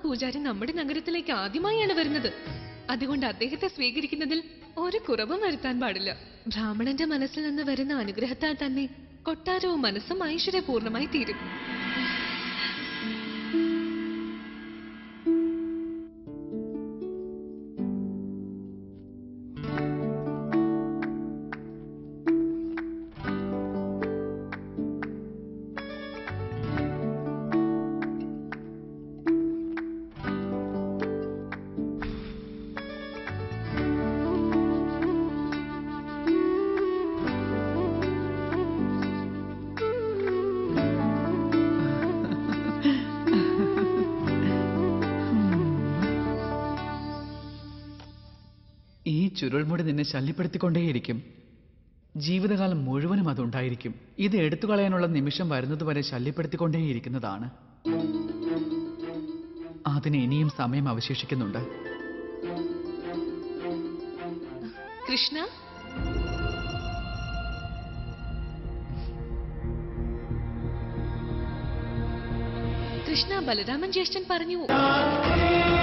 പൂജാരി നമ്മുടെ നഗരത്തിലേക്ക് ആദ്യമായാണ് വരുന്നത് അതുകൊണ്ട് അദ്ദേഹത്തെ സ്വീകരിക്കുന്നതിൽ ഒരു കുറവും വരുത്താൻ പാടില്ല ബ്രാഹ്മണന്റെ മനസ്സിൽ നിന്ന് വരുന്ന അനുഗ്രഹത്താൽ തന്നെ കൊട്ടാരവും മനസ്സും ഐശ്വര്യപൂർണമായി തീരും ഈ ചുരുൾമുടി നിന്നെ ശല്യപ്പെടുത്തിക്കൊണ്ടേയിരിക്കും ജീവിതകാലം മുഴുവനും അതുണ്ടായിരിക്കും ഇത് എടുത്തു കളയാനുള്ള നിമിഷം വരുന്നതുവരെ ശല്യപ്പെടുത്തിക്കൊണ്ടേയിരിക്കുന്നതാണ് അതിന് ഇനിയും സമയം അവശേഷിക്കുന്നുണ്ട് കൃഷ്ണ കൃഷ്ണ ബലരാമൻ ജ്യേഷ്ഠൻ പറഞ്ഞു